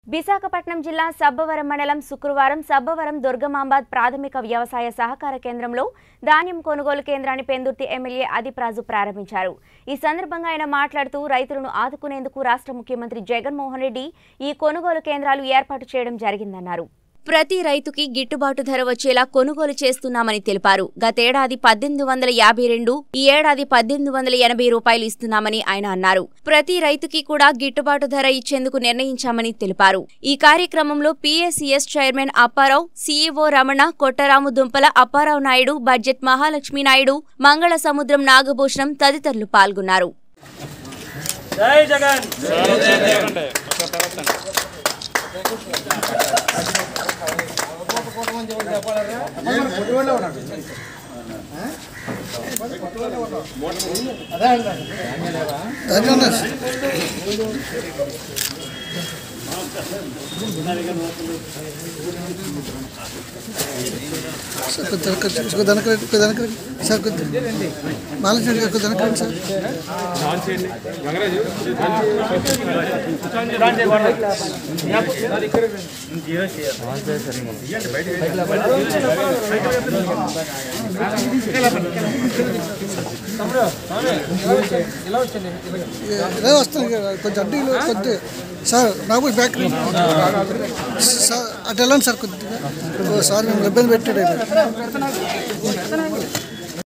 విశాఖపట్నం జిల్లా సబ్బవరం మండలం శుక్రవారం సబ్బవరం దుర్గమాంబాద్ ప్రాథమిక వ్యవసాయ సహకార కేంద్రంలో ధాన్యం కొనుగోలు కేంద్రాన్ని పెందుర్తి ఎమ్మెల్యే ఆదిప్రాజు ప్రారంభించారు ఈ సందర్భంగా ఆయన మాట్లాడుతూ రైతులను ఆదుకునేందుకు రాష్ట్ర ముఖ్యమంత్రి జగన్మోహన్ రెడ్డి ఈ కొనుగోలు కేంద్రాలు ఏర్పాటు చేయడం జరిగిందన్నారు ప్రతి రైతుకి గిట్టుబాటు ధర వచ్చేలా కొనుగోలు చేస్తున్నామని తెలిపారు గతేడాది పద్దెనిమిది వందల యాభై రెండు ఈ ఏడాది పద్దెనిమిది వందల ఎనభై రూపాయలు ఇస్తున్నామని ఆయన అన్నారు ప్రతి రైతుకి కూడా గిట్టుబాటు ధర ఇచ్చేందుకు నిర్ణయించామని తెలిపారు ఈ కార్యక్రమంలో PSCS chairman Apparao CEO Ramana Kottaramu Dumpala Apparao Naidu budget Mahalakshmi Naidu Mangalasamudram Nagabhushanam తదితరులు పాల్గొన్నారు జై జగన్ సార్ కొద్ది వెనక్కి రండి, కొద్ది వెనక్కి రండి, కొద్ది వెనక్కి రండి. సార్ కొద్ది బాలచంద్ర గారు కొద్ది వెనక్కి రండి సార్ ఇలా వస్తాను ఇక కొంచెం అడ్డీలు కొద్ది సార్ నాకు బ్యాక్ రండి. సార్ అటు వెళ్ళండి సార్ కొద్దిగా ఓ సార్ మేము ఇబ్బంది పెట్టాడు ఆయన.